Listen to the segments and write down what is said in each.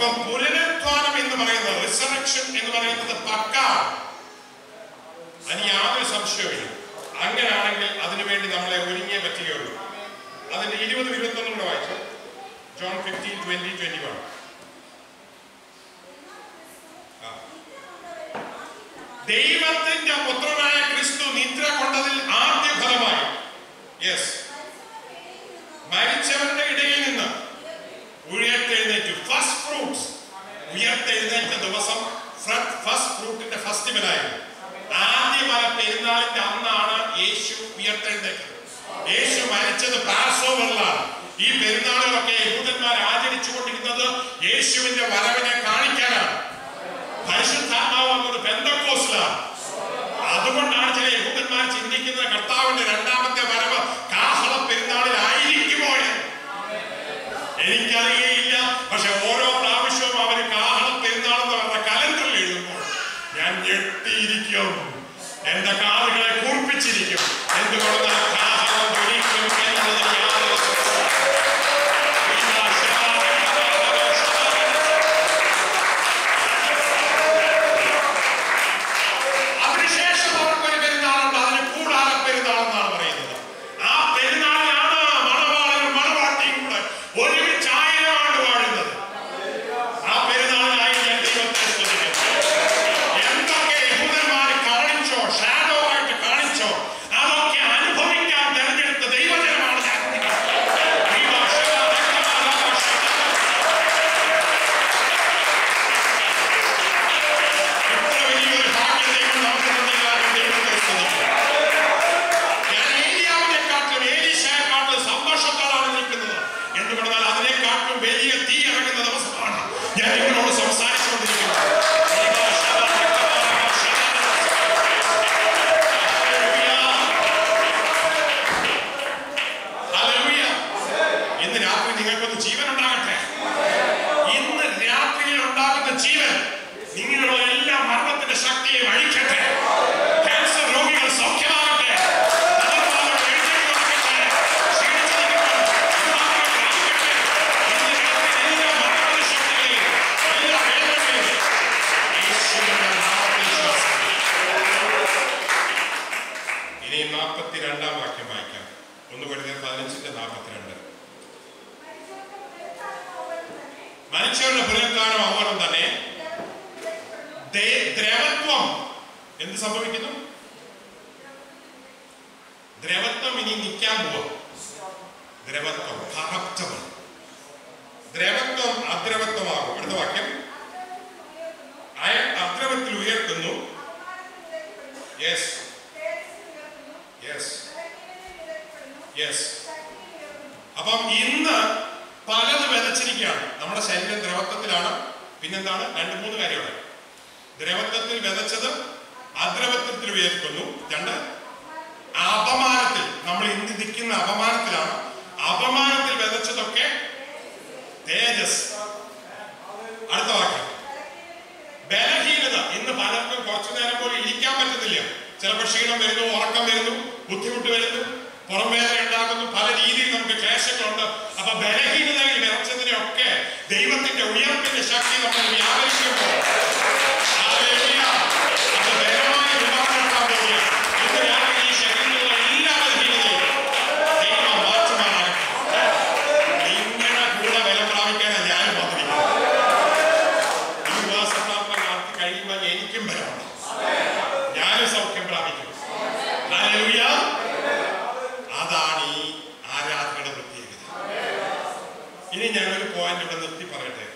അപ്പം പുനരുത്ഥാനം എന്ന് പറയുന്നത് റിസറക്ഷൻ എന്ന് പറയുന്നത് പക്കാണ് അതിന് യാതൊരു സംശയവുമില്ല അങ്ങനെയാണെങ്കിൽ അതിനുവേണ്ടി നമ്മളെ ഒരുങ്ങിയേ പറ്റുകയുള്ളൂ അതിന്റെ ഇരുപത് ഇരുപത്തൊന്നും കൂടെ വായിച്ചു John fifteen twenty twenty one ദൈവത്തിന്റെ പുത്രനായ ക്രിസ്തു നിദ്ര കൊണ്ടതിൽ ആദ്യ ഫലമായി യെസ് മരിച്ചവരുടെ ഇടയിൽ നിന്ന് ഉയർത്തെഴുന്നേറ്റു ഫസ്റ്റ് ഫ്രൂട്ട്സ് ഉയർത്തെഴുന്നേറ്റ ദിവസം ഫസ്റ്റ് ഫ്രൂട്ടിന്റെ ഫെസ്റ്റിവലായിരുന്നു ആദ്യമല പെരുന്നാളിന്റെ അന്നാണ് യേശു ഉയർത്തെഴുന്നേറ്റത് യേശു മരിച്ചത് പാസോവറിലാണ് ഈ പെരുന്നാളുകളൊക്കെ യഹൂദന്മാർ ആചരിച്ചുകൊണ്ടിരുന്നത് യേശുവിന്റെ വരവിനെ കാണിക്കാനാണ് പരിശുദ്ധാത്മാവ് വന്നത് പെന്തക്കോസിലാണ് അതുകൊണ്ടാണ് ചില യഹൂദന്മാർ ചിന്തിക്കുന്നത് കർത്താവിന്റെ രണ്ടാമത്തെ വരവ് കാഹള പെരുന്നാളിലായിരിക്കുമോ എന്ന് എനിക്കറിയയില്ല പക്ഷെ ഓരോ പ്രാവശ്യവും അവർ കാഹള പെരുന്നാൾ എന്ന് പറഞ്ഞ കലണ്ടറിൽ എഴുതുമ്പോൾ ഞാൻ ഞെട്ടിയിരിക്കും എന്റെ കാലുകളെ കൂർപ്പിച്ചിരിക്കും എന്തുകൊണ്ട് കാഹളം ധ്വനിക്കും എന്നതിൽ യാതൊരു സംശയവുമില്ല. അതിനുശേഷം അവർക്കൊരു പെരുന്നാളുണ്ട് അതിന് കൂടാര പെരുന്നാൾ എന്നാണ് പറയുന്നത് ആ പെരുന്നാളിലാണ് മണവാളനും മണവാട്ടിയും കൂടെ ഒരുമിച്ച് ആയിരം ആണ്ട് വാഴുന്നത് ആ പെരുന്നാളിനായി ഞാൻ ദൈവത്തെ സ്തുതിക്കുന്നു എന്തൊക്കെ യഹൂദന്മാർ കാണിച്ചോ ഷാഡോ ആയിട്ട് കാണിച്ചോ അതൊക്കെ അനുഭവിക്കാൻ തെരഞ്ഞെടുത്ത ദൈവജനമാണ് ഞാൻ ഈ ഭാഷ എത്ര വലിയൊരു ഭാഗ്യം ദൈവം നമുക്ക് തന്നതിനാലും ദൈവത്തെ സ്തുതിക്കുന്നു. ഞാൻ ഏലിയാവിനെക്കാട്ടിലും ഏലീശയെക്കാട്ടിലും സന്തോഷത്തോടാണ് നിൽക്കുന്നത് എന്തുകൊണ്ടാൽ അതിനെക്കാട്ടിലും വലിയ തീ ഇറങ്ങുന്ന ദിവസമാണ് ഞാൻ നിങ്ങളോട് സംസാരിച്ചുകൊണ്ടിരിക്കുന്നത് ഹല്ലേലൂയ. ഇന്ന് രാത്രി നിങ്ങൾക്കൊന്ന് ജീവൻ ഉണ്ടാകട്ടെ ഇന്ന് രാത്രിയിൽ ഉണ്ടാകുന്ന ജീവൻ നിങ്ങളുടെ എല്ലാ മരണത്തിന്റെ ശക്തിയെ അഴിക്കട്ടെ ക്യാൻസർ രോഗികൾ സൗഖ്യമാകട്ടെ തളർവാദം എഴുന്നേറ്റ് നടക്കട്ടെ. ക്ഷീണിച്ചിരിക്കുന്നവർ വിവാഹങ്ങൾ പ്രാപിക്കട്ടെ. ഇന്ന് രാത്രി എല്ലാ മരണത്തിന്റെ ശക്തികളെയും, എല്ലാ വേദനകളെയും യേശുവിന്റെ നാമത്തിൽ ശ്വാസിക്കുന്നു. ഇനി നാൽപ്പത്തിരണ്ടാം വാക്യം വായിക്കാം ഒന്ന് കൊരിന്ത്യർ പതിനഞ്ചിന്റെ നാൽപ്പത്തിരണ്ട് മനുഷ്യരുടെ പുനരുത്ഥാനം അവരും തന്നെ ദേ- ദ്രവത്വം എന്ത് സംഭവിക്കുന്നു ദ്രവത്വം ഇനി നിൽക്കാൻ പോവാ ദ്രവത്വം കറപ്റ്റബിൾ ദ്രവത്വം അദ്രവത്വമാകും അടുത്ത വാക്യം അയ അദ്രവത്തിൽ ഉയർത്തുന്നു യെസ് യെസ് യെസ് അപ്പം ഇന്ന് പലത് വിതച്ചിരിക്കുകയാണ് നമ്മുടെ ശരീരം ദ്രവത്വത്തിലാണ് പിന്നെന്താണ് രണ്ട് മൂന്ന് കാര്യമാണ് ദ്രവത്വത്തിൽ വിതച്ചത് അദ്രവത്വത്തിൽ ഉയർത്തുന്നു രണ്ട് അപമാനത്തിൽ നമ്മൾ ഇന്ന് നിൽക്കുന്ന അപമാനത്തിലാണ് അപമാനത്തിൽ വിതച്ചതൊക്കെ തേജസ് അടുത്ത വാക്യം ബലഹീനത ഇന്ന് പലർക്കും കുറച്ചു നേരം പോലും ഇരിക്കാൻ പറ്റുന്നില്ല ചിലപ്പോൾ ക്ഷീണം വരുന്നു ഉറക്കം വരുന്നു ബുദ്ധിമുട്ട് വരുന്നു പുറംവേദന ഉണ്ടാകുന്നു പല രീതിയിൽ നമുക്ക് ക്ലേശങ്ങളുണ്ട് അപ്പൊ ബലഹീനതയിൽ വിറച്ചതിനെയൊക്കെ ദൈവത്തിന്റെ ഉയർപ്പിന്റെ ശക്തി നമ്മൾ വ്യാപരിക്കുമ്പോൾ ഹല്ലേലൂയ. അത് ബലമായി രൂപാന്തരപ്പെടാൻ പോവുകയാണ്. ഇന്ന് രാത്രി ഈ ശരീരത്തിലുള്ള എല്ലാ ബലഹീനതയും ദൈവം മാറ്റുമാറാകട്ടെ. നിങ്ങളുടെ കൂടെ ബലം പ്രാപിക്കാനാണ് ഞാനും വന്നിരിക്കുന്നത് ഈ വിവാസപ്രാപ്തം നടത്തി കഴിയുമ്പോൾ എനിക്കും ബലമുണ്ട് ഞാനും സൗഖ്യം പ്രാപിക്കും ഹല്ലേലൂയ. അതാണ് ഈ ആരാധനയുടെ പ്രത്യേകത ഇനി ഞാനൊരു പോയിന്റ് ഇവിടെ നിർത്തി പറയട്ടെ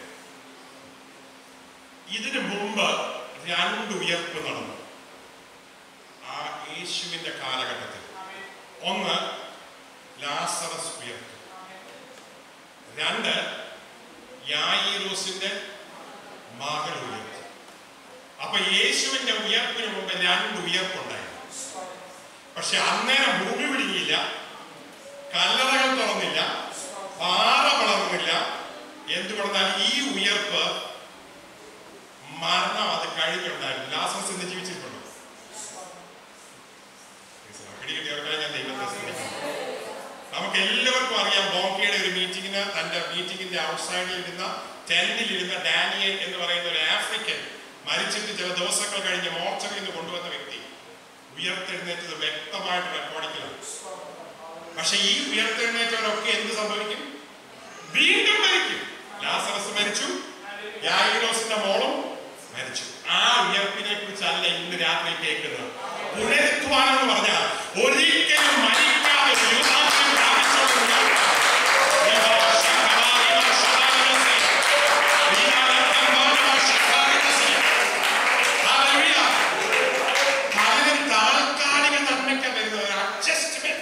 ഇതിനു മുമ്പ് രണ്ട് ഉയർപ്പ് നടന്നു ആ യേശുവിന്റെ കാലഘട്ടത്തിൽ ഒന്ന് ലാസറസ് ഉയർപ്പ് രണ്ട് യായിറോസിന്റെ മകൾ ഉയർത്തി അപ്പൊ യേശുവിന്റെ ഉയർപ്പിന് മുമ്പ് രണ്ട് ഉയർപ്പുണ്ടായിരുന്നു പക്ഷെ അന്നേരം ഭൂമി പിടിങ്ങിയില്ല കല്ലറകൾ തുറന്നില്ല പാറ വളർന്നില്ല എന്തുകൊണ്ടാൽ ഈ ഉയർപ്പ് മരണം അത് കഴിഞ്ഞുണ്ടായിരുന്നു ലാസറസ് ഇന്ന് ജീവിച്ചിട്ടുണ്ടോ പിടികിട്ടിയവർക്കായി ഞാൻ ദൈവത്തെ സ്തുതിക്കുന്നു നമുക്ക് എല്ലാവർക്കും അറിയാം ബോംബെയുടെ ഒരു മീറ്റിംഗിന് തന്റെ മീറ്റിംഗിന്റെ ഔട്ട്സൈഡിൽ ഇരുന്ന ടെന്റിൽ ഇരുന്ന ഡാനിയൽ എന്ന് പറയുന്ന ഒരു ആഫ്രിക്കൻ മരിച്ചിട്ട് ചില ദിവസങ്ങൾ കഴിഞ്ഞ് മോർച്ചറിയിൽ നിന്ന് കൊണ്ടുവന്ന വ്യക്തി ഉയർത്തെഴുന്നേറ്റത് വ്യക്തമായിട്ട് റെക്കോർഡിങ്ങിലാണ് പക്ഷെ ഈ ഉയർത്തെഴുന്നേറ്റവരൊക്കെ എന്ത് സംഭവിക്കും വീണ്ടും മരിക്കും ലാസറസ് മരിച്ചു യായിരോസിന്റെ മോളും മരിച്ചു ആ ഉയർപ്പിനെ കുറിച്ചല്ല ഇന്ന് രാത്രി കേൾക്കുന്നത് പുനരുത്ഥാനം എന്ന് പറഞ്ഞാൽ ഒരിക്കലും മരിക്കാതെ ഒരു യുവതാക്ഷ്യം പ്രാപിച്ചുള്ള ഉയർപ്പ്. യഹോവ ശക്തമായ ശതാനസേ. ദീനാലംബമായ ശതാനസേ. ഹല്ലേലൂയ. പലരും താൽക്കാലിക നന്മയ്ക്ക് വരുന്നത് അഡ്ജസ്റ്റ്മെന്റ്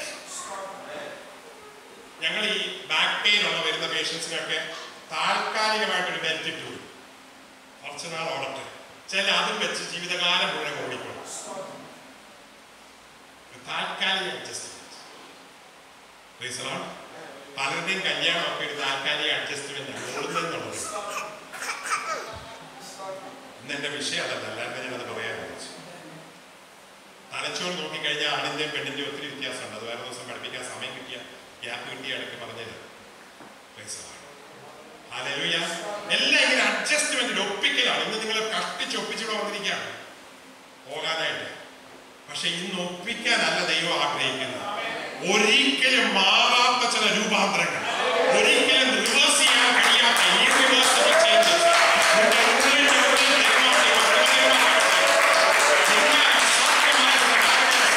ഞങ്ങൾ ഈ ബാക്ക് പെയിൻ ഉള്ള വരുന്ന പേഷ്യൻസിനൊക്കെ താൽക്കാലികമായിട്ടൊരു ബെൽറ്റ് ഇട്ടു കൊടുക്കും. കുറച്ച് നാൾ ഓടട്ടെ ചില അതും വെച്ച് ജീവിതകാലം മുഴുവൻ ഓടിക്കണം ഒരു താൽക്കാലിക അഡ്ജസ്റ്റ്മെന്റ് പലരുടെയും കല്യാണമൊക്കെ ഒരു താൽക്കാലിക അഡ്ജസ്റ്റ്മെന്റ് ആണ് ഓടുന്നതെന്നുള്ളത് ഇന്ന് എന്റെ വിഷയം അതല്ല അല്ലാണ്ട് ഞാനത് പറയാൻ വിളിച്ചു തലച്ചോറ് നോക്കിക്കഴിഞ്ഞാൽ ആണിന്റെയും പെണ്ണിന്റെയും ഒത്തിരി വ്യത്യാസമുണ്ട് അത് വേറെ ദിവസം പഠിപ്പിക്കാൻ സമയം കിട്ടിയ ഗ്യാപ്പ് കിട്ടിയ ഇടയ്ക്ക് പറഞ്ഞത് ഹല്ലേലൂയ. എല്ലാം ഇങ്ങനെ അഡ്ജസ്റ്റ്മെന്റ് ഒപ്പിക്കലാണ് ഇന്ന് നിങ്ങൾ കഷ്ടിച്ച് ഒപ്പിച്ചിവിടെ വന്നിരിക്കുകയാണ് പോകാനായിട്ട് പക്ഷെ ഇന്ന് ഒപ്പിക്കാനല്ല ദൈവം ആഗ്രഹിക്കുന്നത് ഒരിക്കലും മാറാത്ത ചില രൂപാന്തരങ്ങൾ ഒരിക്കലും റിവേഴ്സ് ചെയ്യാൻ കഴിയാത്ത irreversible changes നിന്റെ ഉള്ളിന്റെ ഉള്ളിൽ ദൈവം ദൈവം ദൈവമാകട്ടെ. നിന്നെ അസാധ്യമായ ചില കാര്യങ്ങൾ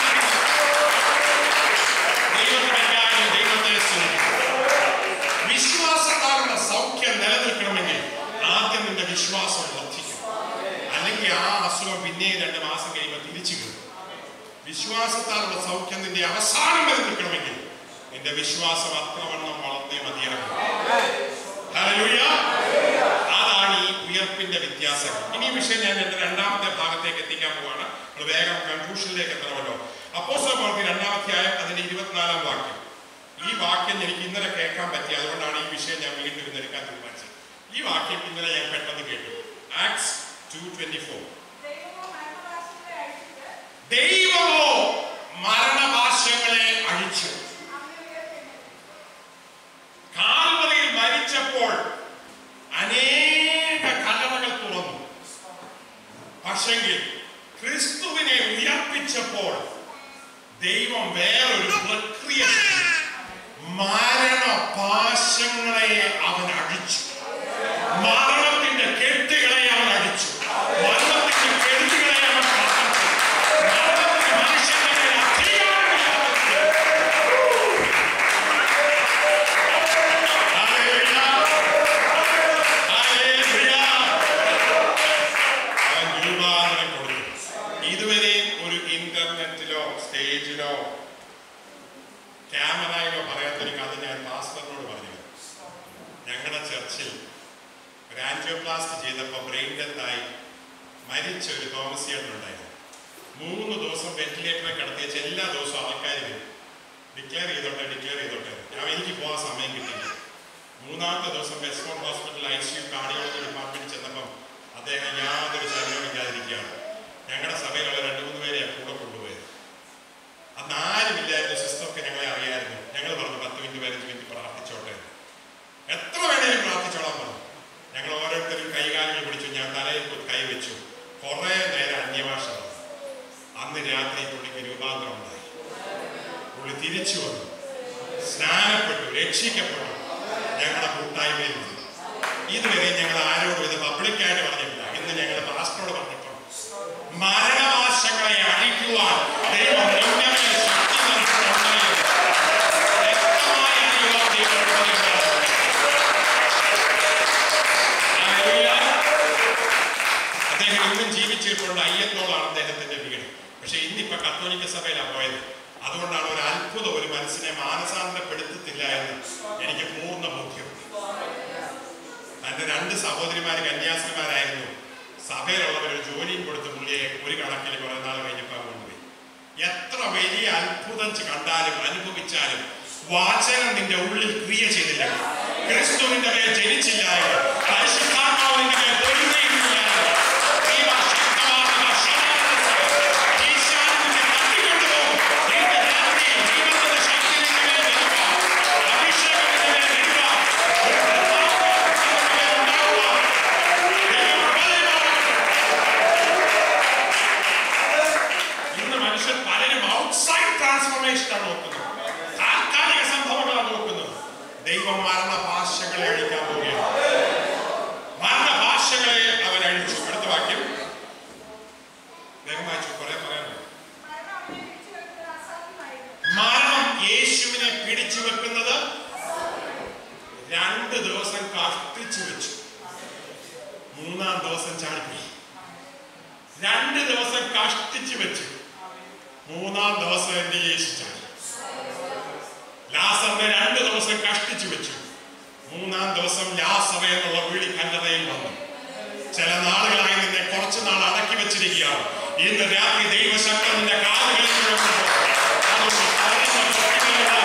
ദൈവത്തിന്റെ കാര്യം ദൈവത്തെ സ്നേഹിക്കും വിശ്വാസത്താലുള്ള സൗഖ്യം നിലനിൽക്കണമെങ്കിൽ ആദ്യം നിന്റെ വിശ്വാസം വർദ്ധിക്കും അല്ലെങ്കിൽ ആ അസുഖം പിന്നെ രണ്ട് മാസം കഴിയുമ്പോൾ തിരിച്ചു കിട്ടും വിശ്വാസത്താലുള്ള സൗഖ്യം നിന്റെ അവസാനം വരെ നിൽക്കണമെങ്കിൽ നിന്റെ വിശ്വാസം അത്രവണ്ണം വളർന്നേ മതിയാകും ഹല്ലേലൂയ. അതാണ് ഈ ഉയർപ്പിന്റെ വ്യത്യാസം ഇനി ഈ വിഷയം ഞാൻ എന്റെ രണ്ടാമത്തെ ഭാഗത്തേക്ക് എത്തിക്കാൻ പോവാണ് നമ്മൾ വേഗം കൺക്ലൂഷനിലേക്ക് എത്തണമല്ലോ അപ്പോസ്തല പ്രവൃത്തി രണ്ടാമധ്യായം അതിന്റെ ഇരുപത്തിനാലാം വാക്യം ഈ വാക്യം എനിക്ക് ഇന്നലെ കേൾക്കാൻ പറ്റി അതുകൊണ്ടാണ് ഈ വിഷയം ഞാൻ വീണ്ടും ഇന്ന് എടുക്കാൻ തീരുമാനിച്ചത് ഈ വാക്യം ഇന്നലെ ഞാൻ പെട്ടെന്ന് കേട്ടു ആക്സ് ടു ട്വന്റി ഫോർ ദൈവമോ മരണപാശങ്ങളെ അഴിച്ചു കാൽവറിയിൽ മരിച്ചപ്പോൾ അനേക കലറകൾ തുറന്നു പക്ഷെങ്കിൽ ക്രിസ്തുവിനെ ഉയർപ്പിച്ചപ്പോൾ ദൈവം വേറൊരു പ്രക്രിയ ചെയ്തു. മരണപാശങ്ങളെ അവൻ അഴിച്ചു മരണത്തിന്റെ കെട്ടുകളെ അവൻ അഴിച്ചു മരണത്തിന്റെ കെട്ടുകളെ അവൻ തകർത്തു. മരണത്തിന് മനുഷ്യന്റെ മേൽ അധികാരമില്ലാതെ ഹല്ലേലൂയ. ഹല്ലേലൂയ. അവൻ രൂപാന്തരം കൊടുത്തു ഇതുവരെയും ഒരു ഇന്റർനെറ്റിലോ സ്റ്റേജിലോ ക്യാമറയിലോ പറയാത്തൊരു കഥ ഞാൻ മാസ്റ്ററിനോട് പറഞ്ഞു ഞങ്ങളുടെ ചർച്ചിൽ ഒരു ആൻജിയോപ്ലാസ്റ്റ് ചെയ്തപ്പോൾ ബ്രെയിൻ ഡെത്ത് ആയി മരിച്ച ഒരു തോമസിയേട്ടൻ ഉണ്ടായിരുന്നു മൂന്ന് ദിവസം വെന്റിലേറ്ററിൽ കിടത്തിയ എല്ലാ ദിവസവും ആൾക്കാർ വരും ഡിക്ലെയർ ചെയ്തോട്ടെ ഡിക്ലെയർ ചെയ്തോട്ടെ ഞാൻ എനിക്ക് പോകാൻ സമയം കിട്ടിയില്ല മൂന്നാമത്തെ ദിവസം Westmont hospital I C U cardiology ഡിപ്പാർട്ട്മെന്റിൽ ചെന്നപ്പം അദ്ദേഹം യാതൊരു ചലനവും ഇല്ലാതിരിക്കുകയാണ് ഞങ്ങളുടെ സഭയിലുള്ള രണ്ട് മൂന്ന് പേരെയാണ് കൂടെ കൊണ്ടുപോയത് അന്ന് ആരുമില്ലായിരുന്നു സിസ്റ്റർക്ക് ഞങ്ങളെ അറിയായിരുന്നു ഞങ്ങൾ പറഞ്ഞു പത്ത് മിനിറ്റ് പതിനഞ്ച് മിനിറ്റ് പ്രാർത്ഥിച്ചോട്ടെ എത്ര വേണേലും പ്രാർത്ഥിച്ചോളാൻ പറഞ്ഞു ഞങ്ങൾ ഓരോരുത്തരും കൈകാലുകൾ പിടിച്ചു ഞാൻ തലയിൽ പോയി കൈ വെച്ചു കുറെ നേരം അന്യഭാഷ പറഞ്ഞു. അന്ന് രാത്രി പുള്ളിക്ക് രൂപാന്തരം ഉണ്ടായി പുള്ളി തിരിച്ചു വന്നു സ്നാനപ്പെട്ടു രക്ഷിക്കപ്പെട്ടു ഞങ്ങളുടെ കൂട്ടായ്മയിൽ വന്നു ഇതുവരെ ഞങ്ങൾ ആരോടും ഇത് പബ്ലിക്കായിട്ട് പറഞ്ഞിട്ടില്ല ഇന്ന് ഞങ്ങൾ പാസ്റ്ററോട് പറഞ്ഞപ്പോൾ മരണവാശങ്ങളെ അഴിക്കുവാൻ ദൈവം നിന്റെ മേൽ ശക്തി നൽകിയിട്ടുണ്ടെന്ന് വ്യക്തമായി അറിയുവാൻ ദൈവം പറയുകയാണ്. ഹല്ലേലൂയ. അദ്ദേഹം ഇന്നും ജീവിച്ചിരിപ്പുണ്ട് അയ്യത്തോളാണ് അദ്ദേഹത്തിന്റെ വീട് പക്ഷെ ഇന്നിപ്പോ കത്തോലിക്ക സഭയിലാണ് പോയത് അതുകൊണ്ടാണ് ഒരു അത്ഭുതം ഒരു മനസ്സിനെ മാനസാന്തരപ്പെടുത്തത്തില്ല എന്ന് എനിക്ക് പൂർണ്ണ ബോധ്യം തന്റെ രണ്ട് സഹോദരിമാര് കന്യാസ്ത്രീമാരായിരുന്നു സഭയിലുള്ളവർ ഒരു ജോലിയും കൊടുത്ത് പുള്ളിയെ ഒരു കണക്കിൽ കുറെ നാൾ കഴിഞ്ഞപ്പോൾ കൊണ്ടുപോയി എത്ര വലിയ അത്ഭുതം ചെ- കണ്ടാലും അനുഭവിച്ചാലും വാചനം നിന്റെ ഉള്ളിൽ ക്രിയ ചെയ്തില്ല ക്രിസ്തുവിന്റെ മേൽ ജനിച്ചില്ലായിരുന്നു പരിശുദ്ധാത്മാവ് നിന്റെ മേൽ പൊരുന്നേയില്ലായിരുന്നു. ദൈവ ശക്തമാകുന്ന ശരണത്തെ ഈശാൻ നിന്നെ തട്ടിക്കൊണ്ടുപോകും. നിന്റെ രാത്രിയിൽ ദൈവത്തിന്റെ ശക്തി നിന്റെ മേൽ വരുവാൻ, അഭിഷേകം നിന്റെ മേൽ വരുവാൻ, ഒരു ദിവസം ചാടിപ്പോയി രണ്ട് ദിവസം കഷ്ടിച്ചു വെച്ചു മൂന്നാം ദിവസം എന്റെ യേശു ചാടി ലാസറിനെ രണ്ട് ദിവസം കഷ്ടിച്ചു വെച്ചു മൂന്നാം ദിവസം ലാസറ എന്നുള്ള വിളി കല്ലറയിൽ വന്നു ചില നാളുകളായി നിന്നെ കുറച്ചു നാൾ അടക്കി വെച്ചിരിക്കുകയാണ് ഇന്ന് രാത്രി ദൈവശക്തി നിന്റെ കാലുകളിൽ മുഴക്കുമ്പോൾ അതൊന്ന് പറഞ്ഞ പ്രവൃത്തികളിലൂടെ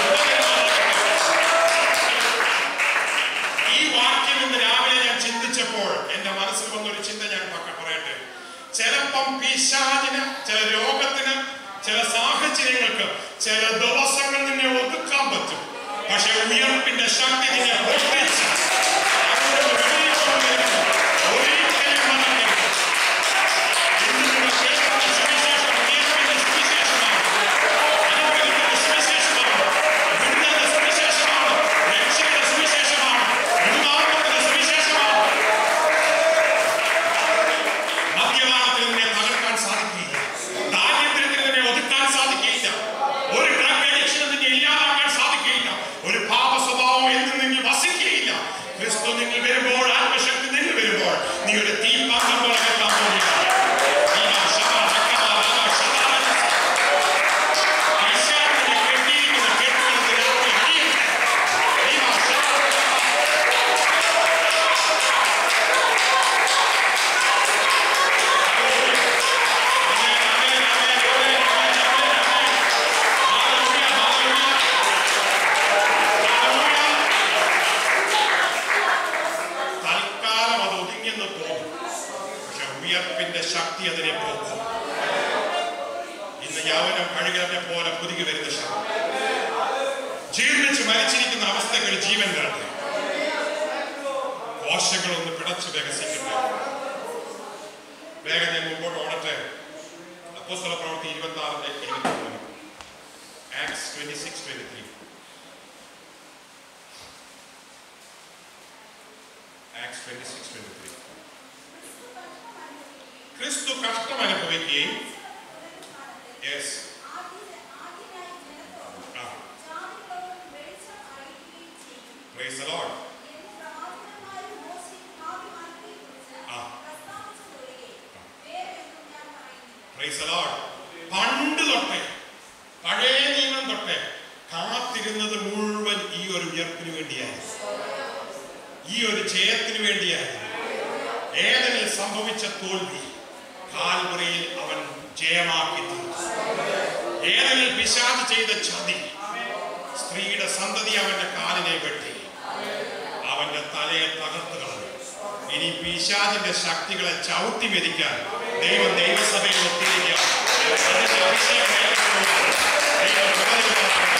ഈ വാക്യം ഇന്ന് രാവിലെ ഞാൻ ചിന്തിച്ചപ്പോൾ എന്റെ മനസ്സിൽ വന്നൊരു ചിന്ത ഞാൻ പക്ക പറയട്ടെ ചിലപ്പം പിശാചിന് ചില രോഗത്തിന് ചില സാഹചര്യങ്ങൾക്ക് ചില ദിവസങ്ങൾ നിന്നെ ഒതുക്കാൻ പറ്റും പക്ഷെ ഉയർപ്പിന്റെ ശക്തി നിന്നെ പൊട്ടിച്ച് അങ്ങോട്ട് വെളിയിൽ കൊണ്ടുവരുമ്പോൾ ഒരിക്കലും മറക്കരുത്. ഇന്ന് നിങ്ങൾ കേൾക്കുന്ന സുവിശേഷം ഉയർപ്പിന്റെ സുവിശേഷമാണ്. അനുഗ്രഹത്തിന്റെ സുവിശേഷമാണ്. വിടുതലിന്റെ സുവിശേഷമാണ്. രക്ഷയുടെ സുവിശേഷമാണ്. ഉന്മാദത്തിന്റെ സുവിശേഷമാണ്. മദ്യപാനത്തിൽ നിന്നെ തകർക്കാൻ സാധിക്കുകയില്ല ദാരിദ്ര്യത്തിൽ നിന്നെ ഒതുക്കാൻ സാധിക്കുകയില്ല ഒരു ഡ്രഗ് അഡിക്ഷൻ നിന്നെ ഇല്ലാതാക്കാൻ സാധിക്കുകയില്ല ഒരു പാപ സ്വഭാവം എന്ന് നിന്നിൽ വസിക്കുകയില്ല ക്രിസ്തു നിങ്ങൾ വരുമ്പോൾ ആത്മശക്തി നിങ്ങൾ വരുമ്പോൾ നീ ഒരു തീപ്പാത്രം പോലെ എത്താൻ പോവുകയാണ്. ഈ ശബ, ശബ, ശബ, ശബ. പിശാചിനെ കെട്ടിയിരിക്കുന്ന കെട്ടുകൾക്ക് രാത്രി അടിയട്ടെ. ഈ ശബ, തൽക്കാലം അത് ഒതുങ്ങിയെന്ന് തോന്നും പക്ഷെ ഉയർപ്പിന്റെ ശക്തി അതിനെ പോക്കും ഇന്ന് യൗവനം കഴുകലിനെ പോലെ പുതുകി വരുന്ന ശക്തി ജീർണിച്ച് മരിച്ചിരിക്കുന്ന അവസ്ഥകൾ ജീവൻ തരട്ടെ കോശങ്ങളൊന്ന് പിടച്ച് വികസിക്കട്ടെ വേഗം ഞാൻ മുമ്പോട്ട് ഓടട്ടെ അപ്പോസ്തല പ്രവൃത്തി ഇരുപത്തി ആറിന്റെ ഇരുപത്തി മൂന്ന് Acts twenty six twenty three Acts twenty six twenty three ക്രിസ്തു കഷ്ടം അനുഭവിക്കുകയും yes ah praise the Lord ah praise the Lord പണ്ട് തൊട്ടേ പഴയ നിയമം തൊട്ടേ കാത്തിരുന്നത് മുഴുവൻ ഈ ഒരു ഉയർപ്പിന് വേണ്ടിയായിരുന്നു ഈ ഒരു ജയത്തിന് വേണ്ടിയായിരുന്നു ഏതനിൽ സംഭവിച്ച തോൽവി കാൽവറിയിൽ അവൻ ജയമാക്കി തീർത്തു ഏതനിൽ പിശാച് ചെയ്ത ചതി സ്ത്രീയുടെ സന്തതി അവന്റെ കാലിനെ വെട്ടി അവന്റെ തലയെ തകർത്ത് കളഞ്ഞു ഇനി പിശാചിന്റെ ശക്തികളെ ചവിട്ടി മെതിക്കാൻ ദൈവം ദൈവസഭയിൽ എത്തിയിരിക്കുകയാണ് അതിന്റെ അഭിഷേകം ഏറ്റെടുത്തുകൊണ്ട് ദൈവം പ്രവചിക്കുന്നതാണ്.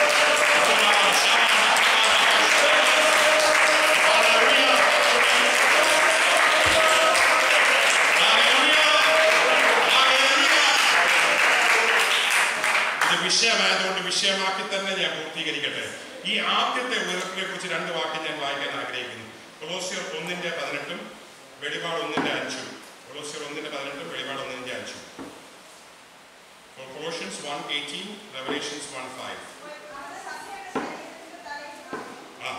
Hallelujah. ഇത് വിഷയമായതുകൊണ്ട് വിഷയമാക്കി തന്നെ ഞാൻ പൂർത്തീകരിക്കട്ടെ ഈ ആദ്യത്തെ ഉയർപ്പിനെ കുറിച്ച് രണ്ട് വാക്യം ഞാൻ വായിക്കാൻ ആഗ്രഹിക്കുന്നു കൊളോസിയർ ഒന്നിന്റെ പതിനെട്ടും വെളിപാട് ഒന്നിന്റെ അഞ്ചും കൊളോസിയർ ഒന്നിന്റെ പതിനെട്ടും വെളിപാട് ഒന്നിന്റെ അഞ്ചും Colossians one eighteen Revelations one five ആ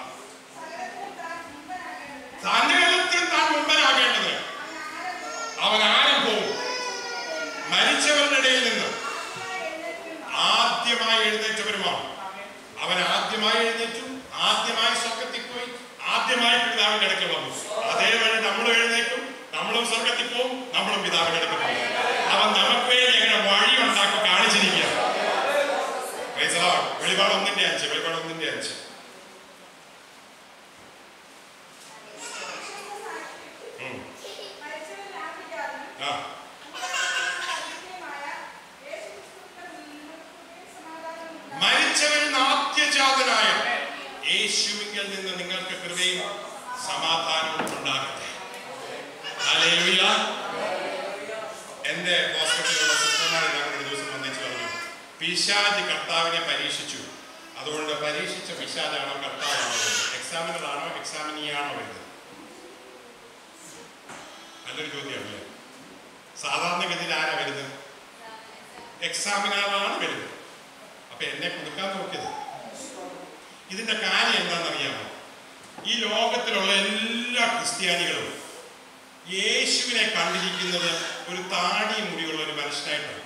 സകലത്തിൽ താൻ മുമ്പനാകേണ്ടത് അവൻ ആരും പോവും മരിച്ചവരുടെ ഇടയിൽ നിന്ന് ആദ്യമായി എഴുന്നേറ്റവരുമാണ് അവൻ ആദ്യമായി എഴുന്നേറ്റു ആദ്യമായി സ്വർഗത്തിൽ പോയി ആദ്യമായി പിതാവിന്റെ അടുക്കൽ വന്നു അതേ വഴി നമ്മളും എഴുന്നേക്കും നമ്മളും സ്വർഗത്തിൽ പോവും നമ്മളും പിതാവിന്റെ അടുക്കൽ പോകും അവൻ നമുക്ക് വേണ്ടി എങ്ങനെ വഴി ഉണ്ടാക്കി കാണിച്ചിരിക്കുക Praise the Lord. വെളിപാട് ഒന്നിന്റെ അഞ്ച് വെളിപാട് ഒന്നിന്റെ അഞ്ച് ഉം. ആ മരിച്ചവരിൽ നിന്ന് ആദ്യജാതനായ യേശുവിൽ നിന്ന് നിങ്ങൾക്ക് കൃപയും സമാധാനവും ഉണ്ടാകട്ടെ ഹല്ലേലൂയ. എന്റെ ഹോസ്പിറ്റലിലുള്ള സിസ്റ്റർമാരെ ഞാൻ ഒരു ദിവസം വന്നേച്ച് പറഞ്ഞു പിശാജ് കർത്താവിനെ പരീക്ഷിച്ചു അതുകൊണ്ട് പരീക്ഷിച്ച പിശാജാണോ കർത്താവാണോ എക്സാമിനറാണോ എക്സാമിനിയാണോ വരുന്നത് നല്ലൊരു ചോദ്യമാണല്ലേ സാധാരണഗതിയിൽ ആരാ വരുന്നത് എക്സാമിനറാണ് വരുന്നത് അപ്പൊ എന്നെ കൊടുക്കാൻ നോക്കിയത് ഇതിന്റെ കാര്യം എന്താണെന്നറിയാമോ ഈ ലോകത്തിലുള്ള എല്ലാ ക്രിസ്ത്യാനികളും യേശുവിനെ കണ്ടിരിക്കുന്നത് ഒരു താടി മുടിയുള്ള ഒരു മനുഷ്യനായിട്ടാണ്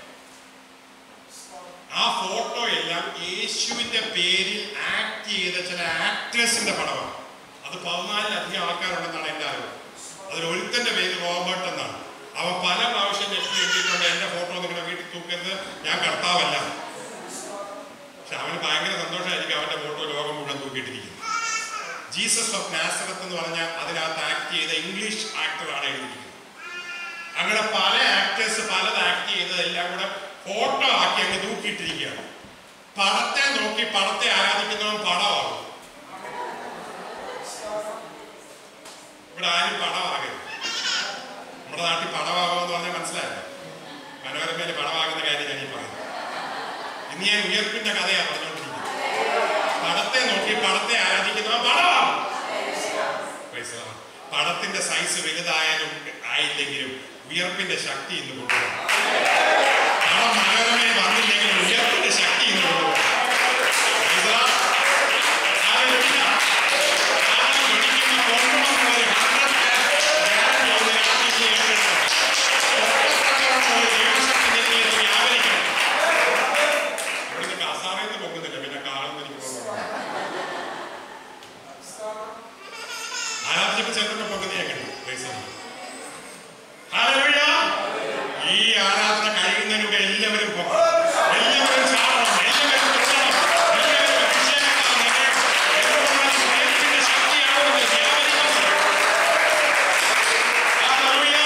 ആ ഫോട്ടോ എല്ലാം യേശുവിന്റെ പേരിൽ ആക്ട് ചെയ്ത ചില ആക്ട്രസിന്റെ പടമാണ് അത് പതിനാലിലധികം ആൾക്കാരുണ്ടെന്നാണ് എൻ്റെ അറിവ് അതിൽ ഒരുത്തന്റെ പേര് റോബർട്ട് എന്നാണ് അവൻ പല പ്രാവശ്യം നെറ്റ് എഴുതിയിട്ടുണ്ട് എന്റെ ഫോട്ടോ നിങ്ങളുടെ വീട്ടിൽ തൂക്കരുത് ഞാൻ കർത്താവല്ല പക്ഷെ അവന് ഭയങ്കര സന്തോഷമായിരിക്കും അവന്റെ ഫോട്ടോ ലോകം മുഴുവൻ തൂക്കിയിട്ടിരിക്കുന്നത് ജീസസ് ഓഫ് നാസറത്ത് എന്ന് പറഞ്ഞ അതിനകത്ത് ആക്ട് ചെയ്ത ഇംഗ്ലീഷ് ആക്ടറാണ് എഴുതിയിരിക്കുന്നത് അങ്ങനെ പല ആക്ടേഴ്സ് പലത് ആക്ട് ചെയ്തതെല്ലാം കൂടെ ഫോട്ടോ ആക്കി അങ്ങ് തൂക്കിയിട്ടിരിക്കുകയാണ് പടത്തെ നോക്കി പടത്തെ ആരാധിക്കുന്നവൻ പടമാകും ഇവിടെ ആരും പടമാകരുത് നമ്മുടെ നാട്ടിൽ പടമാകുമെന്ന് പറഞ്ഞാൽ മനസ്സിലായല്ലോ മനോരമയിൽ പടമാകുന്ന കാര്യം ഞാൻ ഈ പറയുന്നത് ഇന്ന് ഞാൻ ഉയർപ്പിന്റെ കഥയാണ് പറഞ്ഞുകൊണ്ടിരിക്കുന്നത് പടത്തെ നോക്കി പടത്തെ ആരാധിക്കുന്നവൻ പടമാകും Praise the Lord. പടത്തിന്റെ സൈസ് വലുതായാലും ആയില്ലെങ്കിലും ഉയർപ്പിന്റെ ശക്തി ഇന്ന് കൊണ്ടുപോകും പടം മനോരമയിൽ വന്നില്ലെങ്കിലും ഉയർപ്പിന്റെ ശക്തി ഇന്ന് കൊണ്ടുപോകും Praise the Lord. Hallelujah. ആരും ഒരിക്കലും കൊണ്ടുവന്നൊരു ഹൺഡ്രഡ് ഗ്യാരണ്ടി ഒന്ന് രാത്രിക്ക് ഏറ്റെടുക്കണം. ഒറ്റപ്പെട്ടവർക്ക് ഒരു ദൈവശക്തി നിന്നിൽ വ്യാപരിക്കണം. ഇവിടുന്ന് കസാറയിൽ നിന്ന് പോകുന്നില്ല പിന്നെ കാലൊന്നും എനിക്ക് പോകുന്നു ആരാധനയ്ക്ക് ചേർന്നൊക്കെ പോകുന്നത് ഞാൻ കണ്ടു Praise the Lord. Hallelujah. ഈ ആരാധന കഴിയുന്നതിന് മുമ്പ് എല്ലാവരും പോകും എല്ലാവരും ചാടണം എല്ലാവരും തുള്ളണം എല്ലാവരും അഭിഷേകത്താൽ നിറയണം. എന്തുകൊണ്ടാണ് ദൈവത്തിന്റെ ശക്തിയാണെന്ന് വ്യാപരിക്കുന്നത്. Hallelujah.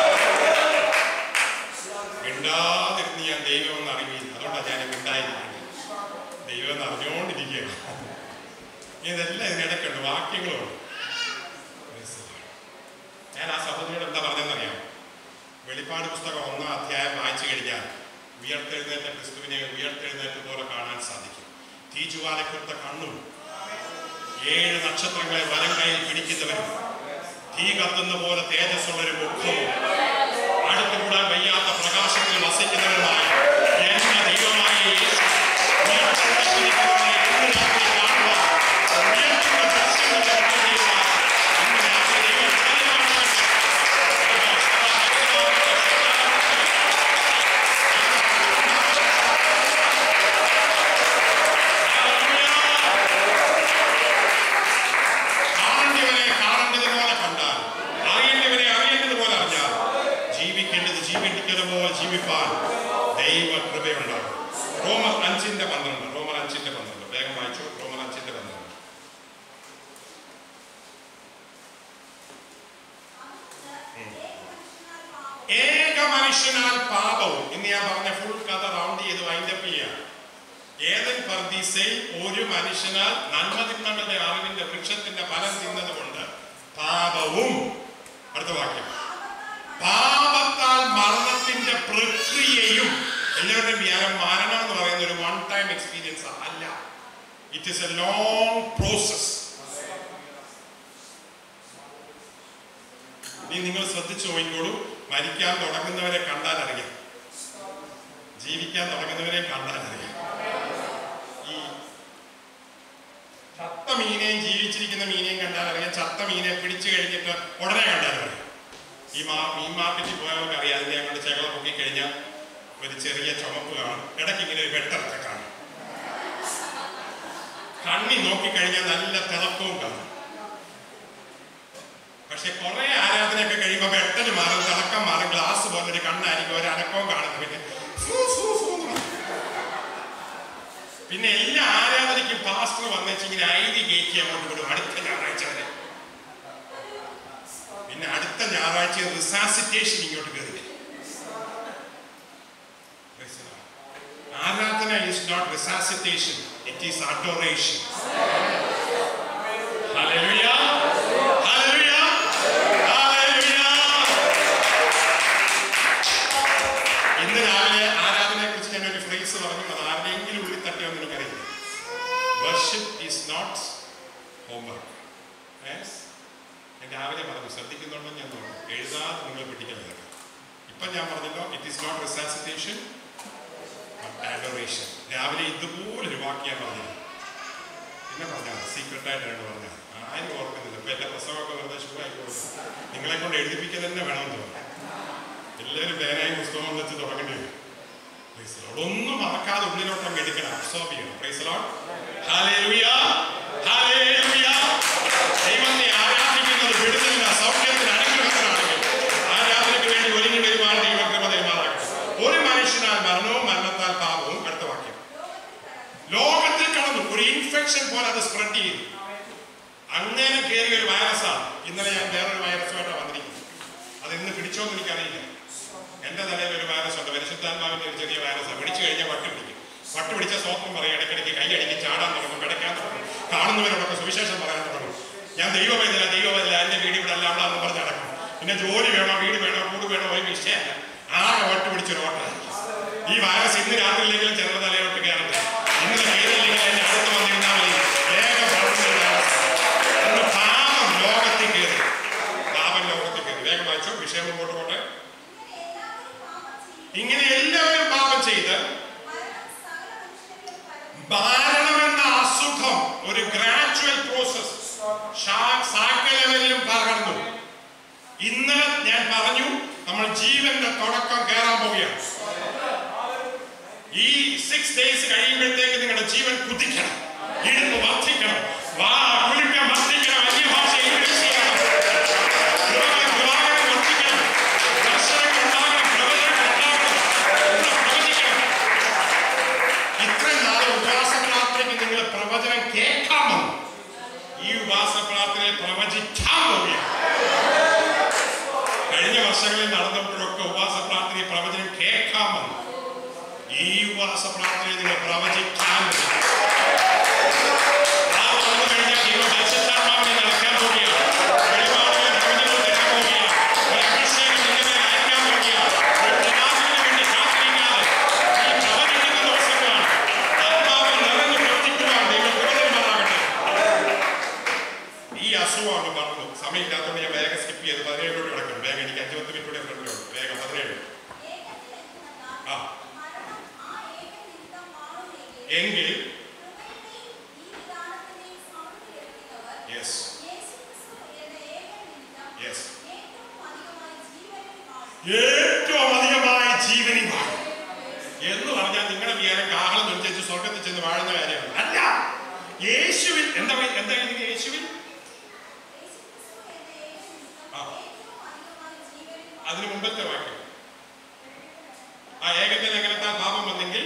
മിണ്ടാതിരുന്ന് ഞാൻ ദൈവം എന്ന് അറിയില്ല അതുകൊണ്ടാണ് ഞാൻ മിണ്ടായിരിക്കുന്നത് ദൈവം എന്ന് അറിഞ്ഞുകൊണ്ടിരിക്കുകയാണ് ഇതെല്ലാം ഇതിനിടയ്ക്കുണ്ട് വാക്യങ്ങളുണ്ട് Praise the Lord. ഞാൻ ആ സഹോദരിയോട് എന്താ പറഞ്ഞതെന്നറിയാം വെളിപ്പാട് പുസ്തകം ഒന്നാം അധ്യായം വായിച്ചു കഴിഞ്ഞാൽ ഉയർത്തെഴുന്നേറ്റ ക്രിസ്തുവിനെ ഉയർത്തെഴുന്നേറ്റ പോലെ കാണാൻ സാധിക്കും തീജുവാലക്കൊത്ത കണ്ണും ഏഴ് നക്ഷത്രങ്ങളെ വലം കയ്യിൽ പിടിക്കുന്നവരും തീ കത്തുന്ന പോലെ തേജസ്സുള്ളൊരു മുഖവും അടുത്തുകൂടാൻ വയ്യാത്ത പ്രകാശത്തിൽ വസിക്കുന്നവരുമായ എന്ന ദൈവമായ യേശു ഉയർത്തെഴുന്നേറ്റിരിക്കുന്നവനെ ഇന്ന് രാത്രി കാണുവാൻ ഉയർത്തുന്ന ദർശനങ്ങളുടെ ദൈവമായ ഇന്ന് രാത്രി ദൈവം ജ്ഞാനമാണ് കാണേണ്ടവനെ കാണേണ്ടതുപോലെ കണ്ടാൽ അറിയേണ്ടവനെ അറിയേണ്ടതുപോലെ അറിഞ്ഞാൽ ജീവിക്കേണ്ടത് ജീവിക്കുന്നത് പോലെ ജീവിപ്പാൻ ദൈവ കൃപയുണ്ടാകും റോമർ അഞ്ചിന്റെ പന്ത്രണ്ട് റോമർ അഞ്ചിന്റെ പന്ത്രണ്ട് വേഗം വായിച്ചു റോമർ അഞ്ചിന്റെ പന്ത്രണ്ട് ഏക മനുഷ്യനാൽ പാപവും ഇന്ന് ഞാൻ പറഞ്ഞ ഫുൾ കഥ റൗണ്ട് ചെയ്ത് വൈൻഡപ്പ് ചെയ്യാം ഏതൻ പർദീസയിൽ ഒരു മനുഷ്യനാൽ നന്മതിന്മകളുടെ അറിവിന്റെ വൃക്ഷത്തിന്റെ ഫലം തിന്നതുകൊണ്ട് പാപവും അടുത്ത വാക്യം പാപത്താൽ മരണത്തിന്റെ പ്രക്രിയയും എല്ലാവരുടെയും വ്യാരം മരണം എന്ന് പറയുന്ന ഒരു വൺ ടൈം എക്സ്പീരിയൻസ് അല്ല it is a long process ഇനി നിങ്ങൾ ശ്രദ്ധിച്ചു നോക്കിക്കോളൂ മരിക്കാൻ തുടങ്ങുന്നവരെ കണ്ടാൽ അറിയാം ജീവിക്കാൻ തുടങ്ങുന്നവരെ കണ്ടാൽ അറിയാം ഈ ചത്ത മീനെയും ജീവിച്ചിരിക്കുന്ന മീനെയും കണ്ടാൽ അറിയാം ചത്ത മീനെ പിടിച്ചു കഴിഞ്ഞിട്ട് ഉടനെ കണ്ടാൽ അറിയാം ഈ മാ മീൻ മാർക്കറ്റിൽ പോയവർക്ക് അറിയാം അതിന്റെ അങ്ങോട്ട് ചെകള പൊക്കി കഴിഞ്ഞാൽ ഒരു ചെറിയ ചുമപ്പ് കാണും ഇടയ്ക്ക് ഇങ്ങനെ ഒരു വെട്ടമൊക്കെ കാണും കണ്ണി നോക്കിക്കഴിഞ്ഞാൽ നല്ല തിളക്കവും കാണും പക്ഷെ കുറെ ആരാധനയൊക്കെ കഴിയുമ്പോൾ വെട്ടല് മാറും തിളക്കം മാറും ഗ്ലാസ് പോലെ ഒരു കണ്ണായിരിക്കും ഒരു അനക്കവും കാണുന്നു പിന്നെ ഫൂ, ഫൂ, ഫൂ എന്ന് പറയും. പിന്നെ എല്ലാ ആരാധനയ്ക്കും പാസ്റ്റർ വന്നേച്ച് ഇങ്ങനെ ഐതി കയറ്റി അങ്ങോട്ട് വിടും അടുത്ത ഞായറാഴ്ച വരെ പിന്നെ അടുത്ത ഞായറാഴ്ച റിസാസിറ്റേഷൻ ഇങ്ങോട്ട് കയറി വരും. Praise the Lord. ആരാധന is not resuscitation it is adoration Hallelujah. Hallelujah. Hallelujah. ഇന്ന് രാവിലെ ആരാധനയെ കുറിച്ച് ഞാൻ ഒരു ഫ്രേസ് പറഞ്ഞു അത് ആരുടെയെങ്കിലും ഉള്ളിൽ തട്ടിയോന്ന് എനിക്കറിയില്ല വർഷിപ്പ് ഈസ് നോട്ട് ഹോംവർക്ക് ഞാൻ രാവിലെ പറഞ്ഞു ശ്രദ്ധിക്കുന്നുണ്ടോ ഞാൻ നോക്കും എഴുതാതെ നിങ്ങൾ പിടിക്കരുത് ഇപ്പം ഞാൻ പറഞ്ഞല്ലോ it is not resuscitation adoration രാവിലെ ഇതുപോലൊരു വാക്യം പറഞ്ഞത് പിന്നെ പറഞ്ഞാൽ സീക്രട്ടായിട്ടാണ് പറഞ്ഞത് ആരും ഓർക്കുന്നില്ല ഇപ്പൊ എന്റെ പ്രസവമൊക്കെ വെറുതെ ഷൂ ആയി കൊടുക്കും നിങ്ങളെ കൊണ്ട് എഴുതിപ്പിക്കുക തന്നെ വേണമെന്ന് തോന്നുന്നു എല്ലാവരും പേനായും പുസ്തകവും വെച്ച് തുടങ്ങേണ്ടി വരും Praise the Lord. ഒന്നും മറക്കാതെ ഉള്ളിലോട്ടം എടുക്കണം അബ്സോർബ് ചെയ്യണം പ്രൈസ് ലോഡ് ഹാലേലുയ ഹാലേലുയ ദൈവത്തെ ആരാധിക്കുന്നത് വിടുതലിന് സൗഖ്യത്തിന് അനുഗ്രഹത്തിനാണെങ്കിൽ ആരാധനയ്ക്ക് വേണ്ടി ഒരുങ്ങി വരുവാൻ ദൈവം കൃപ തരുമാറാകട്ടെ ഒരു മനുഷ്യനാൽ മരണവും മരണത്താൽ പാപവും അടുത്ത വാക്യം ലോകത്തിൽ കടന്നു ഒരു ഇൻഫെക്ഷൻ പോലെ അത് സ്പ്രെഡ് ചെയ്തു അങ്ങനെ കയറിയ ഒരു വൈറസാണ് ഇന്നലെ ഞാൻ വേറൊരു വൈറസുമായിട്ടാണ് വന്നിരിക്കുന്നത് അത് ഇന്ന് പിടിച്ചോന്ന് എനിക്കറിയില്ല എന്റെ തലയിൽ ഒരു വൈറസ് ഉണ്ട് പരിശുദ്ധാത്മാവിന്റെ ഒരു ചെറിയ വൈറസാണ് പിടിച്ചു കഴിഞ്ഞാൽ വട്ട് പിടിക്കും വട്ട് പിടിച്ച സ്വപ്നം പറയും ഇടയ്ക്കിടയ്ക്ക് കൈ അടിക്കും ചാടാൻ തുടങ്ങും കിടക്കാൻ തുടങ്ങും കാണുന്നവരോടൊക്കെ സുവിശേഷം പറയാൻ തുടങ്ങും ഞാൻ ദൈവവേദന ദൈവവേദന എന്റെ വീട് ഇവിടെ അല്ല അവിടെ പറഞ്ഞ് നടക്കും പിന്നെ ജോലി വേണോ വീട് വേണോ കൂട് വേണോ ഒരു വിഷയമല്ല ആകെ വട്ട് പിടിച്ചൊരു ഓട്ടമായിരിക്കും ഈ വൈറസ് ഇന്ന് രാത്രിയിലെങ്കിലും ചിലർ തലയോട്ട് കയറട്ടെ ഇന്നലെ കയറിയില്ലെങ്കിൽ എന്നെ അടുത്ത് വന്നിരുന്നാൽ മതി വേഗം വളർന്നൊരു വൈറസ് ഇന്ന് പാപം ലോകത്തിൽ കയറി പാപം ലോകത്തിൽ കയറി വേഗം വായിച്ചോ വിഷയം മുമ്പോട്ട് പോട്ടെ ഇങ്ങനെ എല്ലാവരും പാപം ചെയ്ത് മരണമെന്ന അസുഖം ഒരു ഗ്രാജുവൽ പ്രോസസ് സാക്കലവരിലും പകർന്നു ഇന്നലെ ഞാൻ പറഞ്ഞു നമ്മൾ ജീവന്റെ തുടക്കം കയറാൻ പോവുകയാണ് ഈ സിക്സ് ഡേയ്സ് കഴിയുമ്പോഴത്തേക്ക് നിങ്ങളുടെ ജീവൻ കുതിക്കണം ഇരുന്ന് വർദ്ധിക്കണം വാ കുലുക്കം വർദ്ധിക്കണം അന്യഭാഷ ഇംഗ്ലീഷ് ചെയ്യണം കൃപകൾ കൃപാകരം വർദ്ധിക്കണം ദർശനങ്ങൾ ഉണ്ടാകണം പ്രവചനങ്ങൾ ഉണ്ടാകണം ഒന്ന് പ്രവചിക്കണം ഇത്രയും നാളെ ഉപവാസ പ്രാർത്ഥനയ്ക്ക് നിങ്ങൾ പ്രവചനം കേൾക്കാമെന്ന് ഈ ഉപവാസ പ്രാർത്ഥനയിൽ പ്രവചിക്കാൻ പോവുകയാണ് കഴിഞ്ഞ വർഷങ്ങളിൽ നടന്നപ്പോഴൊക്കെ ഉപവാസ പ്രാർത്ഥനയിൽ പ്രവചനം കേൾക്കാമെന്ന് ഈ ഉപവാസ പ്രാർത്ഥനയിൽ നിങ്ങൾ പ്രവചിക്കാൻ പോകുന്നു. ആ വന്നു കഴിഞ്ഞാൽ ദൈവം പരിശുദ്ധാത്മാവിനെ നിറയ്ക്കാൻ പോവുകയാണ്. വെളിപാടുകളും പ്രവചനവും തരാൻ പോവുകയാണ്. ഒരു അഭിഷേകം നിങ്ങളുടെ മേൽ അയക്കാൻ പോവുകയാണ്. ഒരു പ്രവാചകന് വേണ്ടി കാത്തിരിക്കാതെ ഈ പ്രവചിക്കുന്ന ദിവസങ്ങളാണ്. ആത്മാവിൽ നിറഞ്ഞു പ്രവർത്തിക്കുവാൻ ദൈവം കൃപ തരുമാറാകട്ടെ. ഈ അസുഖമാണ് പറഞ്ഞു സമയമില്ലാത്തതുകൊണ്ട് ഞാൻ വേഗം സ്കിപ്പ് ചെയ്ത് പതിനേഴോട് കിടക്കണം വേഗം എനിക്ക് അഞ്ചു പത്ത് മിനിറ്റ് ഫ്രണ്ടിലുണ്ട് വേഗം പതിനേഴ് ആ എങ്കിൽ യെസ് യെസ് ഏറ്റവും അധികമായ ജീവനി വാഴും എന്ന് പറഞ്ഞാൽ നിങ്ങളുടെ വിചാരം കാഹളം നിർത്തിച്ച് സ്വർഗത്തിൽ ചെന്ന് വാഴുന്ന കാര്യമാണ് അല്ല യേശുവിൽ എന്താ പറയ- എന്താ എഴുതിയത് യേശുവിൽ അതിന് മുമ്പത്തെ വാക്യം ആ ഏകത്തിൽ എങ്ങനത്തെ പാപം വന്നെങ്കിൽ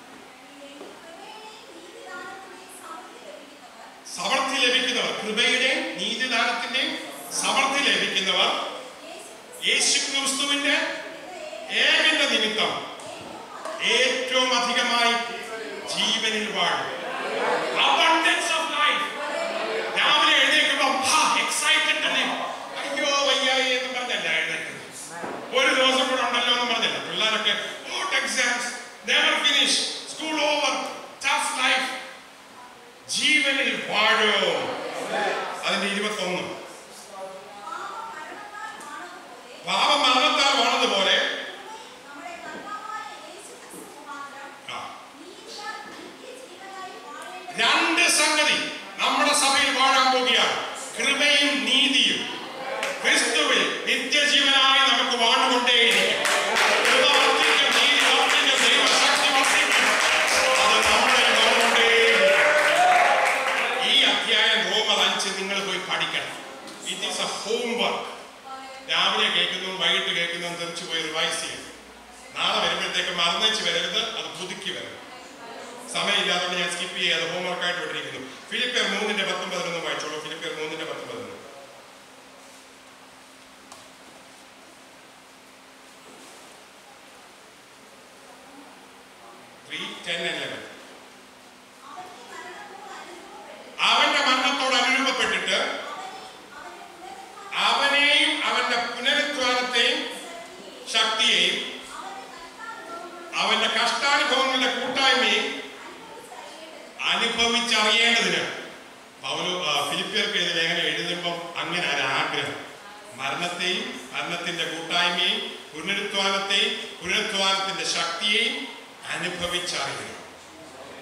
സമൃദ്ധി ലഭിക്കുന്നവർ കൃപയുടെ നീതിദാനത്തിന്റെ സമൃദ്ധി ലഭിക്കുന്നവർ യേശു ക്രിസ്തുവിന്റെ ഏകന്റെ നിമിത്തം ഏറ്റവും അധികമായി ജീവനിൽ വാഴും abundance of life രാവിലെ എഴുന്നേൽക്കുമ്പോൾ എക്സൈറ്റഡ് തന്നെ അയ്യോ വയ്യായി എന്ന് പറഞ്ഞല്ല എഴുന്നേൽക്കുന്നത് ഒരു ദിവസം കൂടെ ഉണ്ടല്ലോ എന്ന് പറഞ്ഞില്ല പിള്ളേരൊക്കെ exams never finish school over tough life ജീവനിൽ വാഴും അതിന്റെ ഇരുപത്തൊന്ന് പാപം മരണത്താൽ വാണതുപോലെ ആ, രണ്ട് സംഗതി നമ്മുടെ സഭയിൽ വാഴാൻ പോവുകയാണ് കൃപയും നീതിയും ക്രിസ്തുവിൽ നിത്യജീവനായി നമുക്ക് വാഴുകൊണ്ടേയിരിക്കും കൃപ വർദ്ധിക്കും, നീതി വർദ്ധിക്കും, ദൈവശക്തി വർദ്ധിക്കും. അത് നമ്മളിൽ വാഴുകൊണ്ടേയിരിക്കും. ഈ അധ്യായം റോമർ അഞ്ച് നിങ്ങൾ പോയി പഠിക്കണം ഇറ്റ് ഈസ് എ ഹോംവർക്ക് രാവിലെ കേൾക്കുന്നതും വൈകിട്ട് കേൾക്കുന്നതും തെറിച്ചു പോയി റിവൈസ് ചെയ്യണം നാളെ വരുമ്പോഴത്തേക്ക് മറന്നേച്ച് വരരുത് അത് പുതുക്കി വരണം സമയമില്ലാത്തതുകൊണ്ട് ഞാൻ സ്കിപ്പ് ചെയ്യാതെ ഹോംവർക്കായിട്ട് വിട്ടിരിക്കുന്നു ഫിലിപ്പിയർ മൂന്നിന്റെ പത്തും പതിനൊന്നും വായിച്ചോളൂ ഫിലിപ്പിയർ മൂന്നിന്റെ പത്തും പതിനൊന്നും ത്രീ ടെൻ ലെവൻ അവന്റെ മരണത്തോട് അനുരൂപപ്പെട്ടിട്ട് അവനെയും അവന്റെ പുനരുത്ഥാനത്തെയും ശക്തിയെയും അവന്റെ കഷ്ടാനുഭവങ്ങളുടെ കൂട്ടായ്മയും അനുഭവിച്ചറിയേണ്ടതിന് പൗലോ ആ, ഫിലിപ്പിയർക്ക് എഴുതി ലേഖനം എഴുതുമ്പം അങ്ങനെ ഒരു ആഗ്രഹം മരണത്തെയും മരണത്തിന്റെ കൂട്ടായ്മയും പുനരുത്ഥാനത്തെയും പുനരുത്ഥാനത്തിന്റെ ശക്തിയെയും അനുഭവിച്ചറിയണം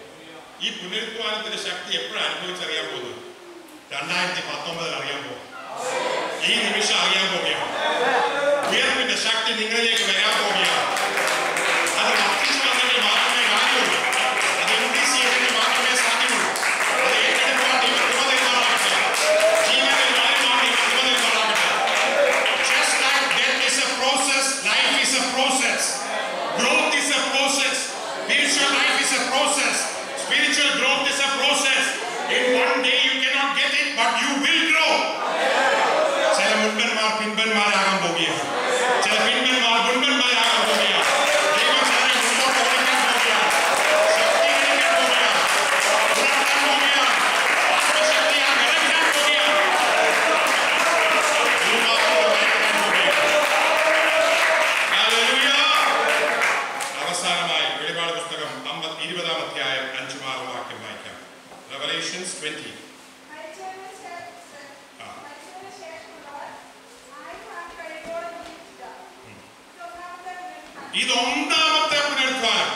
ഈ പുനരുത്ഥാനത്തിന്റെ ശക്തി എപ്പോഴാണ് അനുഭവിച്ചറിയാൻ പോകുന്നത് രണ്ടായിരത്തി പത്തൊമ്പതിൽ അറിയാൻ പോകും ഈ നിമിഷം അറിയാൻ പോവുകയാണ് ഉയർപ്പിന്റെ ശക്തി നിങ്ങളിലേക്ക് വരാൻ പോവുകയാണ് അത് വർദ്ധിച്ചു വന്നെങ്കിൽ മാത്രമേ കാര്യമുള്ളൂ അത് ഇൻക്രീസ് ചെയ്തെങ്കിൽ മാത്രമേ സാധ്യമുള്ളൂ അത് ഏറ്റെടുക്കുവാൻ ദൈവം കൃപ തരുമാറാകട്ടെ ജീവനിൽ വളരുവാൻ ദൈവം കൃപ തരുമാറാകട്ടെ Just like death is a process, life is a process. Growth is a process. Spiritual life is a process. Spiritual growth is a process. In one day you cannot get it, but you will grow. ചില മുൻപന്മാർ പിൻപന്മാരാകാൻ പോവുകയാണ് ചില പിൻപന്മാർ മുൻപന്മാരാകാൻ പോവുകയാണ് ദൈവം ചിലരെ മുമ്പോട്ട് ഓടിക്കാൻ പോവുകയാണ് ശക്തീകരിക്കാൻ പോവുകയാണ് ഉണർത്താൻ പോവുകയാണ് ആത്മശക്തിയാൽ നിറയ്ക്കാൻ പോവുകയാണ് അവസാനമായി വെളിപാട് പുസ്തകം അമ്പ- ഇരുപതാം അധ്യായം അഞ്ചും ആറും വാക്യം വായിക്കാം റെവലേഷൻസ് ട്വന്റി ഇത് ഒന്നാമത്തെ പുനരുദ്ധാനം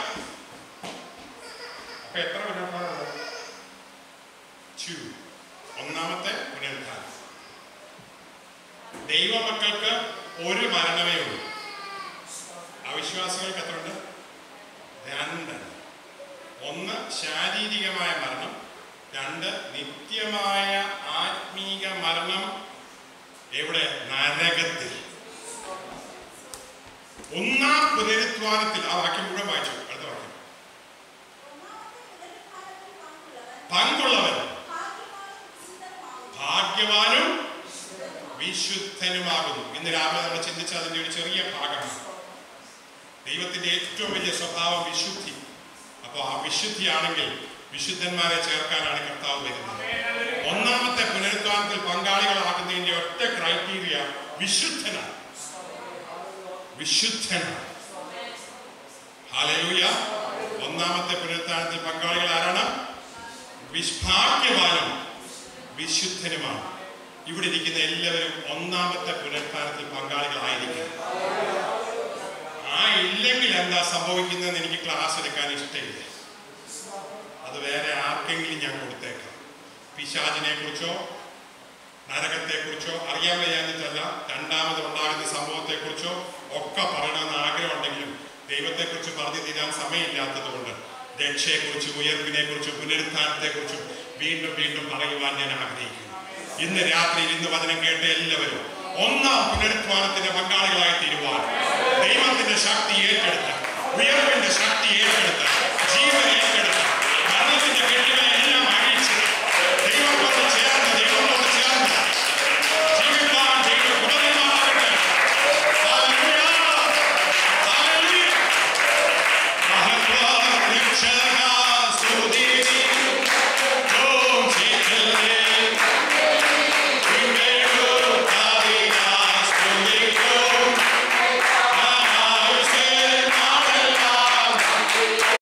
അപ്പൊ എത്ര പുനരുദ്ധാനം Two. ഒന്നാമത്തെ പുനരുദ്ധാനം ദൈവമക്കൾക്ക് ഒരു മരണമേ ഉള്ളൂ അവിശ്വാസികൾക്ക് എത്ര ഉണ്ട് രണ്ട് ഒന്ന് ശാരീരികമായ മരണം രണ്ട് നിത്യമായ ആത്മീക മരണം എവിടെ നരകത്തിൽ ഒന്നാം പുനരുത്ഥാനത്തിൽ ആ വാക്യം മുഴുവൻ വായിച്ചു അടുത്ത വാക്യം പങ്കുള്ളവൻ ഭാഗ്യവാനും വിശുദ്ധനുമാകുന്നു ഇന്ന് രാവിലെ നമ്മൾ ചിന്തിച്ച അതിന്റെ ഒരു ചെറിയ ഭാഗമാണ് ദൈവത്തിന്റെ ഏറ്റവും വലിയ സ്വഭാവം വിശുദ്ധി അപ്പോൾ ആ വിശുദ്ധിയാണെങ്കിൽ വിശുദ്ധന്മാരെ ചേർക്കാനാണ് കർത്താവ് വരുന്നത് ഒന്നാമത്തെ പുനരുത്ഥാനത്തിൽ പങ്കാളികളാകുന്നതിന്റെ ഒറ്റ ക്രൈറ്റീരിയ വിശുദ്ധനാണ് വിശുദ്ധനാണ് ഹാലലൂയ ഒന്നാമത്തെ പുനരുത്ഥാനത്തിൽ പങ്കാളികൾ ആരാണ് വിഭാഗ്യവാനും വിശുദ്ധനുമാണ് ഇവിടെ ഇരിക്കുന്ന എല്ലാവരും ഒന്നാമത്തെ പുനരുത്ഥാനത്തിൽ പങ്കാളികളായിരിക്കും ആ ഇല്ലെങ്കിൽ എന്താ സംഭവിക്കുന്നതെന്ന് എനിക്ക് ക്ലാസ് എടുക്കാൻ ഇഷ്ടമില്ല അത് വേറെ ആർക്കെങ്കിലും ഞാൻ കൊടുത്തേക്കാം പിശാചിനെ കുറിച്ചോ നരകത്തെ കുറിച്ചോ അറിയാൻ വയ്യാഞ്ഞിട്ടല്ല രണ്ടാമത് ഉണ്ടാകുന്ന സംഭവത്തെ കുറിച്ചോ ഒക്കെ പറയണമെന്ന് ആഗ്രഹമുണ്ടെങ്കിലും ദൈവത്തെക്കുറിച്ച് പറഞ്ഞു തീരാൻ സമയമില്ലാത്തത് കൊണ്ട് രക്ഷയെക്കുറിച്ചും ഉയർപ്പിനെ കുറിച്ചും പുനരുത്ഥാനത്തെ കുറിച്ചും വീണ്ടും വീണ്ടും പറയുവാൻ ഞാൻ ആഗ്രഹിക്കുന്നു ഇന്ന് രാത്രിയിൽ ഇന്ന് വചനം കേട്ട എല്ലാവരും ഒന്നാം പുനരുത്ഥാനത്തിന്റെ പങ്കാളികളായി തീരുവാൻ ദൈവത്തിന്റെ ശക്തി ഏറ്റെടുത്ത് ഉയർപ്പിന്റെ ശക്തി ഏറ്റെടുത്ത് ജീവൻ ഏറ്റെടുത്ത് മരണത്തിന്റെ കെട്ടുകളെ എല്ലാം അഴിച്ച് ദൈവത്തോട് ചേർന്ന്